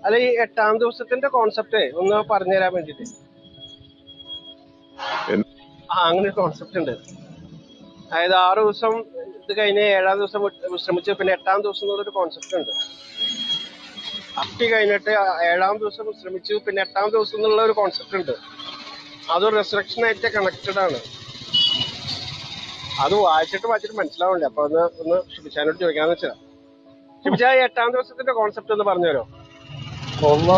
അല്ല ഈ എട്ടാം ദിവസത്തിന്റെ കോൺസെപ്റ്റ് ഒന്ന് പറഞ്ഞുതരാൻ വേണ്ടിട്ട് എൻ- ആ അങ്ങനെ ഒരു കോൺസെപ്റ്റ് ഉണ്ട് അതായത് ആറ് ദിവസം ഇത് കഴിഞ്ഞ് ഏഴാം ദിവസം വിട്ട് വിശ്രമിച്ച് പിന്നെ എട്ടാം ദിവസം എന്നുള്ളൊരു കോൺസെപ്റ്റ് ഉണ്ട് അട്ടി കഴിഞ്ഞിട്ട് ആ- ഏഴാം ദിവസം വിശ്രമിച്ചു പിന്നെ എട്ടാം ദിവസം എന്നുള്ള ഒരു കോൺസെപ്റ്റ് ഉണ്ട് അത് റെസ്ട്രക്ഷൻ ആയിട്ട് കണക്റ്റഡ് ആണ് അത് വായിച്ചിട്ട് വായിച്ചിട്ട് മനസ്സിലാവില്ല അപ്പൊ ഒന്ന് ഒന്ന് ഷിബിച്ചാനോട് ചോദിക്കാന്ന് വെച്ചാ ഷിബിച്ച ഈ എട്ടാം ദിവസത്തിന്റെ കോൺസെപ്റ്റ് ഒന്ന് പറഞ്ഞുതരോ ഉള്ള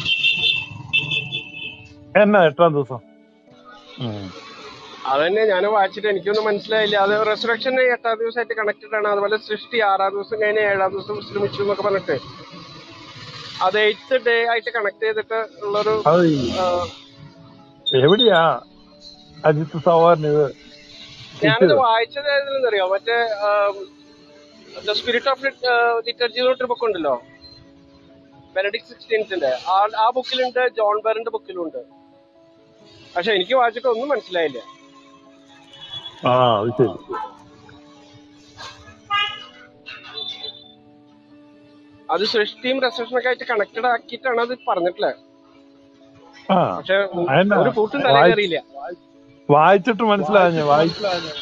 എന്നാ എട്ടാം ദിവസം ഉം. അത് തന്നെ ഞാൻ വായിച്ചിട്ട് എനിക്കൊന്നും മനസ്സിലായില്ല അത് റെസറക്ഷൻ എട്ടാം ദിവസമായിട്ട് കണക്റ്റഡ് ആണ് അതുപോലെ സൃഷ്ടി ആറാം ദിവസം കഴിഞ്ഞ് ഏഴാം ദിവസം വിശ്രമിച്ചു എന്നൊക്കെ പറഞ്ഞിട്ട് അത് എയ്ത്ത് ഡേ ആയിട്ട് കണക്ട് ചെയ്തിട്ട് ഉള്ളൊരു അത് ഈ എവിടെയാ അജിത് സവാറിന് ഇത് ഞാനത് കിട്ടിയത് വായിച്ചത് ഏതിലെന്നറിയോ മറ്റേ ദ സ്പിരിറ്റ് ഓഫ് ലിറ്റർജി എന്നൊരു ബുക്ക് ഉണ്ടല്ലോ ബെനഡിക് സിക്സ്റ്റീൻത്തിന്റെ ആ ആ ബുക്കിലുണ്ട് ജോൺ ബെറിന്റെ ബുക്കിലുണ്ട് പക്ഷെ എനിക്ക് വായിച്ചിട്ട് ഒന്നും മനസ്സിലായില്ല ആ അത് ശരി അത് സൃഷ്ടിയും റെസപ്ഷനൊക്കെ ആയിട്ട് കണക്റ്റഡ് ആക്കിയിട്ടാണ് അത് പറഞ്ഞിട്ടുള്ളത് ആ പക്ഷെ അതെന്നാ ഒരു കൂട്ടും തലേ വായി കയറിയില്ല വായിച്ചിട്ട് മനസ്സിലാഞ്ഞ വായിച്ച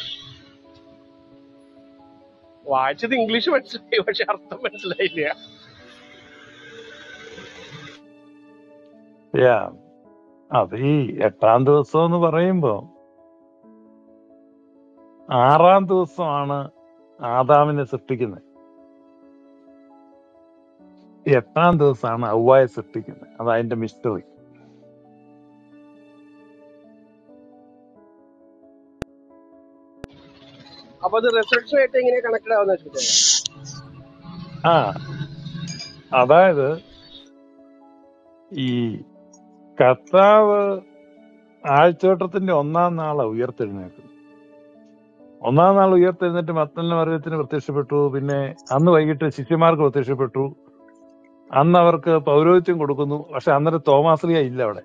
വായിച്ചത് ഇംഗ്ലീഷ് മനസ്സിലായി പക്ഷെ അർത്ഥം മനസ്സിലായില്ല യാ അത് ഈ എട്ടാം ദിവസം എന്ന് പറയുമ്പോ ആറാം ദിവസമാണ് ആദാമിനെ സൃഷ്ടിക്കുന്നത് എട്ടാം ദിവസമാണ് ഔവായെ സൃഷ്ടിക്കുന്നത് അത് അതിന്റെ മിസ്റ്ററി അപ്പൊ അത് റെസപ്ഷൻ ആയിട്ട് എങ്ങനെ കണക്റ്റഡ് ആവുന്ന വെച്ചിട്ട് ആ അതായത് ഈ കർത്താവ് ആഴ്ചവട്ടത്തിന്റെ ഒന്നാം നാളാ ഉയർത്തെഴുന്നേക്കുന്നത് ഒന്നാം നാൾ ഉയർത്തെഴുന്നേറ്റ് മത്തലിന് മറിയത്തിന് പ്രത്യക്ഷപ്പെട്ടു പിന്നെ അന്ന് വൈകിട്ട് ശിഷ്യന്മാർക്ക് പ്രത്യക്ഷപ്പെട്ടു അന്ന് അവർക്ക് പൗരോഹിത്യം കൊടുക്കുന്നു പക്ഷെ അന്നേരം തോമാസ്ലിയ ഇല്ല അവിടെ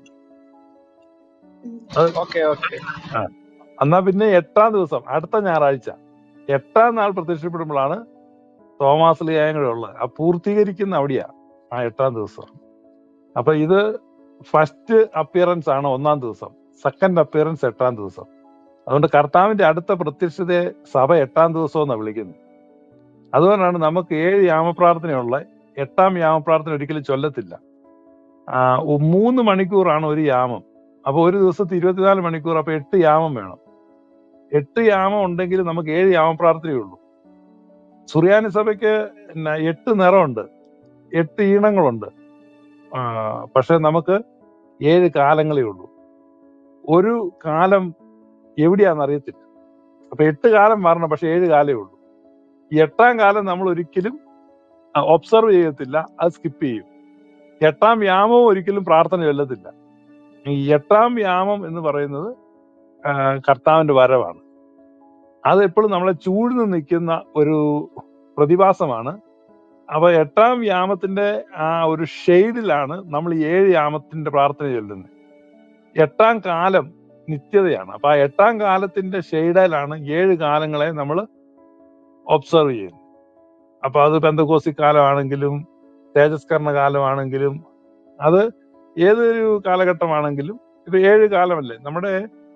അത് ഓക്കെ ഓക്കെ ആ എന്നാ പിന്നെ എട്ടാം ദിവസം അടുത്ത ഞായറാഴ്ച എട്ടാം നാൾ പ്രത്യക്ഷപ്പെടുമ്പോഴാണ് തോമാസ് ലിയായും കൂടെ ഉള്ളത് ആ പൂർത്തീകരിക്കുന്ന അവിടെയാ ആ എട്ടാം ദിവസം അപ്പൊ ഇത് ഫസ്റ്റ് അപ്പിയറൻസ് ആണ് ഒന്നാം ദിവസം സെക്കൻഡ് അപ്പിയറൻസ് എട്ടാം ദിവസം അതുകൊണ്ട് കർത്താവിന്റെ അടുത്ത പ്രത്യക്ഷതയെ സഭ എട്ടാം ദിവസം എന്നാണ് വിളിക്കുന്നത് അതുകൊണ്ടാണ് നമുക്ക് ഏഴ് യാമപ്രാർത്ഥനയുള്ള എട്ടാം യാമപ്രാർത്ഥന ഒരിക്കലും ചൊല്ലത്തില്ല ആ, ഒ- മൂന്ന് മണിക്കൂറാണ് ഒരു യാമം അപ്പൊ ഒരു ദിവസത്തെ ഇരുപത്തിനാല് മണിക്കൂർ അപ്പൊ എട്ട് യാമം വേണം എട്ട് യാമം ഉണ്ടെങ്കിൽ നമുക്ക് ഏഴ് യാമപ്രാർത്ഥനയേ ഉള്ളൂ സുറിയാനി സഭയ്ക്ക് പിന്നെ എട്ട് നിറമുണ്ട് എട്ട് ഈണങ്ങളുണ്ട് ആ, പക്ഷെ നമുക്ക് ഏഴ് കാലങ്ങളേ ഉള്ളൂ ഒരു കാലം എവിടെയാന്ന് അറിയത്തില്ല അപ്പൊ എട്ട് കാലം മാറണം പക്ഷെ ഏഴ് കാലേ ഉള്ളൂ ഈ എട്ടാം കാലം നമ്മൾ ഒരിക്കലും ഒബ്സർവ് ചെയ്യത്തില്ല അത് സ്കിപ്പ് ചെയ്യും എട്ടാം യാമവും ഒരിക്കലും പ്രാർത്ഥന ചൊല്ലത്തില്ല ഈ എട്ടാം യാമം എന്ന് പറയുന്നത് ആ, കർത്താവിന്റെ വരവാണ് അത് എപ്പോഴും നമ്മളെ ചൂഴ്ന്ന് നിൽക്കുന്ന ഒരു പ്രതിഭാസമാണ് അപ്പൊ എട്ടാം യാമത്തിന്റെ ആ ഒരു ഷെയ്ഡിലാണ് നമ്മൾ ഈ ഏഴ് യാമത്തിന്റെ പ്രാർത്ഥന ചൊല്ലുന്നത് എട്ടാം കാലം നിത്യതയാണ് അപ്പൊ ആ എട്ടാം കാലത്തിന്റെ ഷെയ്ഡിലാണ് ഏഴ് കാലങ്ങളെ നമ്മൾ ഒബ്സർവ് ചെയ്യുന്നത് അപ്പൊ അത് പെന്തകോസി കാലമാണെങ്കിലും തേജസ്കരണ കാലമാണെങ്കിലും അത് ഏതൊരു കാലഘട്ടമാണെങ്കിലും ഇപ്പൊ ഏഴ് കാലമല്ലേ നമ്മുടെ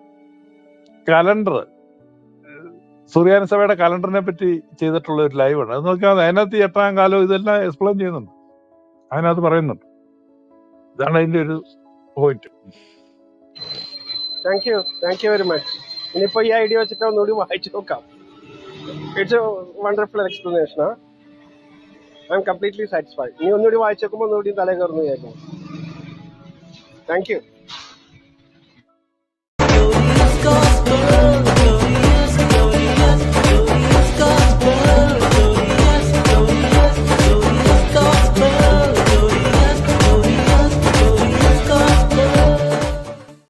കലണ്ടർ സുറിയാനി സഭയുടെ കലണ്ടറിനെ പറ്റി ചെയ്തിട്ടുള്ള ഒരു ലൈവ് ആണ് അത് നോക്കിയാൽ അതിനകത്ത് ഈ എട്ടാം കാലം ഇതെല്ലാം എക്സ്പ്ലെയിൻ ചെയ്യുന്നുണ്ട് അതിനകത്ത് പറയുന്നുണ്ട് ഇതാണ് അതിന്റെ ഒരു point thank you thank you very much ഇനിയിപ്പോ ഈ ഐഡിയ വെച്ചിട്ട് ഒന്നുകൂടി വായിച്ചു നോക്കാം it's a wonderful explanation I'm completely satisfied ഇനി ഒന്നുകൂടി വായിച്ചു നോക്കുമ്പോൾ ഒന്നുകൂടി തലേ കയറുന്നു വിചാരിക്കുന്നു താങ്ക് യു